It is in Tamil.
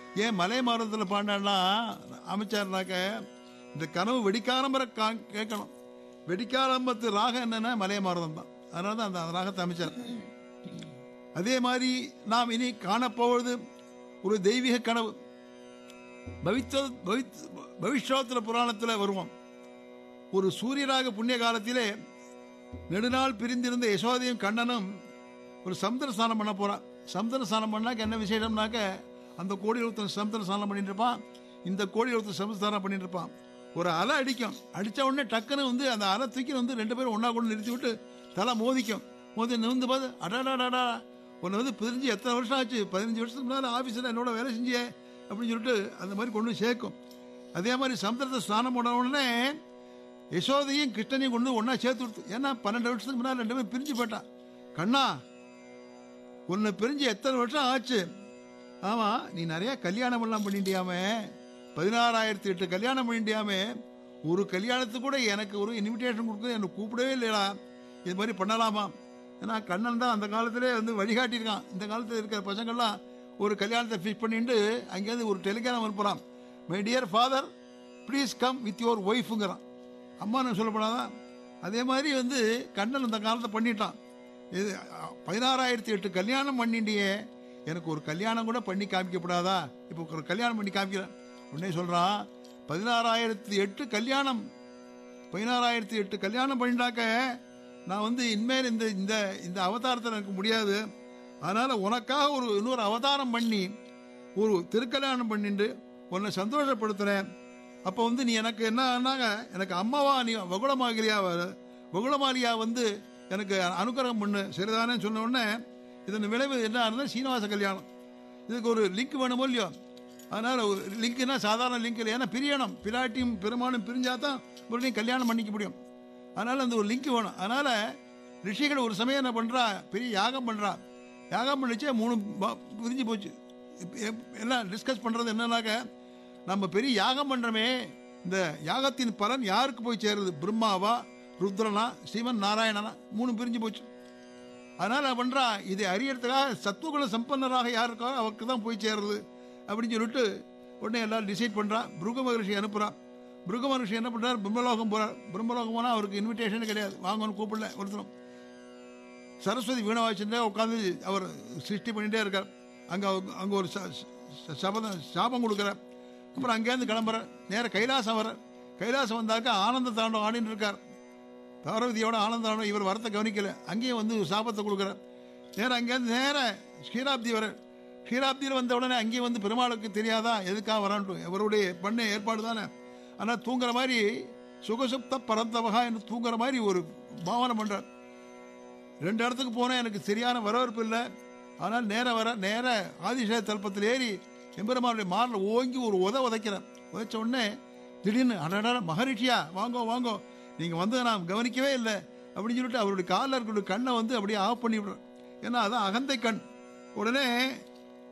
ஏன் மலை மாறுதத்தில் பாடினா அமைச்சார்னாக்க இந்த கனவு வெடிக்காரம்பரை கா கேட்கணும் வெடிக்காரம்பத்து ராகம் என்னன்னா மலைய மாறுதம் தான் அதனால தான் அந்த ராகத்தை அமைச்சார் அதே மாதிரி நாம் இனி காணப்போவது ஒரு தெய்வீக கனவு பவித்த பவித் பவிஷ்யோத்திர புராணத்தில் வருவோம் ஒரு சூரியராக புண்ணிய காலத்திலே நெடுநாள் பிரிந்திருந்த யசோதையும் கண்ணனும் ஒரு சமுத்திர ஸ்நானம் பண்ண போறான் சமுத்திர ஸ்நானம் பண்ணாக்க என்ன விசேஷம்னாக்க அந்த கோடி ஒருத்தன் சமுத்திர ஸ்நானம் பண்ணிட்டு இருப்பான் இந்த கோடி ஒருத்தன் சமுத்திர ஸ்நானம் பண்ணிட்டு இருப்பான் ஒரு அலை அடிக்கும் அடிச்ச உடனே டக்குன்னு வந்து அந்த அலை தூக்கி வந்து ரெண்டு பேரும் ஒண்ணா கொண்டு நிறுத்தி விட்டு தலை மோதிக்கும் மோதி நிமிந்து பார்த்து அடாடாடாடா உன்னை வந்து பிரிஞ்சு எத்தனை வருஷம் ஆச்சு பதினஞ்சு வருஷத்துக்கு முன்னால் ஆஃபீஸில் என்னோட வேலை செஞ்சியே அப்படின்னு சொல்லிட்டு அந்த மாதிரி கொண்டு வந்து சேர்க்கும் அதே மாதிரி சமுத்திரத்தை ஸ்நானம் பண்ண உடனே யசோதையும் கிருஷ்ணனையும் கொண்டு ஒன்றா சேர்த்து கொடுத்து ஏன்னா பன்னெண்டு வருஷத்துக்கு முன்னால் ரெண்டு பேரும் பிரிஞ்சு போட்டான் கண்ணா உன்னை பிரிஞ்சு எத்தனை வருஷம் ஆச்சு ஆமா நீ நிறைய கல்யாணம் எல்லாம் பண்ணிட்டியாமே பதினாறாயிரத்தி எட்டு கல்யாணம் பண்ணிட்டியாமே ஒரு கல்யாணத்துக்கு கூட எனக்கு ஒரு இன்விடேஷன் கொடுக்க எனக்கு கூப்பிடவே இல்லைடா இது மாதிரி பண்ணலாமா ஏன்னா கண்ணன் தான் அந்த காலத்திலே வந்து வழிகாட்டியிருக்கான் இந்த காலத்தில் இருக்கிற பசங்கள்லாம் ஒரு கல்யாணத்தை ஃபிக்ஸ் பண்ணிட்டு அங்கேருந்து ஒரு டெலிகிராம் அனுப்புகிறான் my dear father please come with your ஒய்ஃபுங்கிறான் அம்மானு சொல்லப்படாதான் அதே மாதிரி வந்து கண்ணன் இந்த காலத்தை பண்ணிட்டான் இது பதினாறாயிரத்தி எட்டு கல்யாணம் பண்ணிட்டியே எனக்கு ஒரு கல்யாணம் கூட பண்ணி காமிக்கப்படாதா இப்போ ஒரு கல்யாணம் பண்ணி காமிக்கிறேன் உடனே சொல்கிறான் பதினாறாயிரத்தி எட்டு கல்யாணம் பதினாறாயிரத்தி எட்டு கல்யாணம் பண்ணிட்டாக்க நான் வந்து இனிமேல் இந்த இந்த இந்த அவதாரத்தில் எனக்கு முடியாது அதனால உனக்காக ஒரு இன்னொரு அவதாரம் பண்ணி ஒரு திருக்கல்யாணம் பண்ணிட்டு உன்னை சந்தோஷப்படுத்துறேன் அப்போ வந்து நீ எனக்கு என்ன ஆனாங்க எனக்கு அம்மாவா நீ வகுளமாகிறியா வகுளமாலியா வந்து எனக்கு அனுக்கிரகம் பண்ணு சரிதானே சொன்ன உடனே இதன் விளைவு என்ன ஆகுதுன்னா சீனிவாச கல்யாணம் இதுக்கு ஒரு லிங்க் வேணுமோ இல்லையோ அதனால ஒரு லிங்க்னா சாதாரண லிங்க் இல்லை ஏன்னா பிரியணும் பிராட்டியும் பெருமானும் பிரிஞ்சா தான் மறுபடியும் கல்யாணம் பண்ணிக்க முடியும் அதனால அந்த ஒரு லிங்க் வேணும் அதனால ரிஷிகள் ஒரு சமயம் என்ன பண்றா பெரிய யாகம் பண்றா யாகம் பண்ணிச்சே மூணு ப- பிரிஞ்சு போச்சு இப்ப எப்- எல்லாம் டிஸ்கஸ் பண்றது என்னன்னாக்க நம்ம பெரிய யாகம் பண்றோமே இந்த யாகத்தின் பலன் யாருக்கு போய் சேருது பிரம்மாவா ருத்ரனா சிவன் நாராயணனா மூணு பிரிஞ்சு போச்சு அதனால என்ன பண்றா இதை அறியறதுக்காக சத்துவகுண சம்பன்னராக யாருக்கோ அவருக்கு தான் போய் சேருது அப்படின்னு சொல்லிட்டு உடனே எல்லாரும் டிசைட் பண்றா பிருக மகரிஷி அனுப்புறா பிருக மகரிஷி என்ன பண்றாரு பிரம்மலோகம் போறார் பிரம்மலோகம் போனா அவருக்கு இன்விடேஷன் கிடையாது வாங்கன்னு கூப்பிடல ஒருத்தரும் சரஸ்வதி வீணை வாய்ச்சுட்டே உட்காந்து அவர் சிருஷ்டி பண்ணிட்டே இருக்கார் அங்க அவங்க- அங்க ஒரு ச- ச- சபதம் சாபம் கொடுக்குறார் அப்புறம் அங்கேருந்து கிளம்புறார் நேர கைலாசம் வர கைலாசம் வந்தாக்க ஆனந்த தாண்டவம் ஆடின்னு இருக்கார் பார்வதியோட ஆனந்த தாண்டவம் இவர் வரத்தை கவனிக்கல அங்கேயும் வந்து ஒரு சாபத்தை கொடுக்குறார் நேரம் அங்கேருந்து நேர ஸ்ரீராப்தி வர ஸ்ரீராப்தியில் வந்த உடனே அங்கேயும் வந்து பெருமாளுக்கு தெரியாதா எதுக்காக வரான்ட்டு இவருடைய பண்ண ஏற்பாடு தானே ஆனால் தூங்குற மாதிரி சுகசுப்த பரந்தவகா என்று தூங்குற மாதிரி ஒரு பாவனை பண்றார் ரெண்டு இடத்துக்கு போனேன் எனக்கு சரியான வரவேற்பு இல்லை ஆனால் நேர வர நேர ஆதிசேஷ தல்பத்தில் ஏறி எம்பெருமானுடைய மாரில் ஓங்கி ஒரு உத உதைக்கிறேன் உதைச்ச உடனே திடீர்னு அடடா மகரிஷியா வாங்கோ வாங்கோ நீங்கள் வந்து நான் கவனிக்கவே இல்லை அப்படின்னு சொல்லிட்டு அவருடைய காலில் இருக்கிற கண்ணை வந்து அப்படியே ஆஃப் பண்ணி விடுறேன் ஏன்னா அதான் அகந்தை கண் உடனே